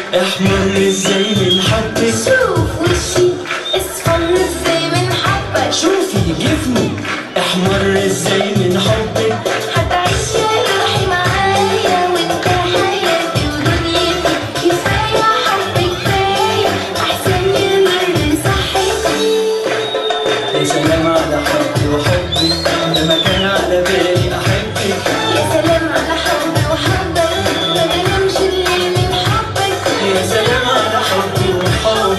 احمر ازاي من حبك شوف وشي اصفر ازاي من حبك شوفي جفني احمر ازاي من حبك هتعيش يا روحي معايا وانت حياتي ودنيتي كفاية حب كفاية احسن يمر صحتي يا سلام على حبي وحبك ده ما كان على بالي احبك يا سلام على حبي وحبك ما بنامش الليل من حبك يا سلام على حبي وحبك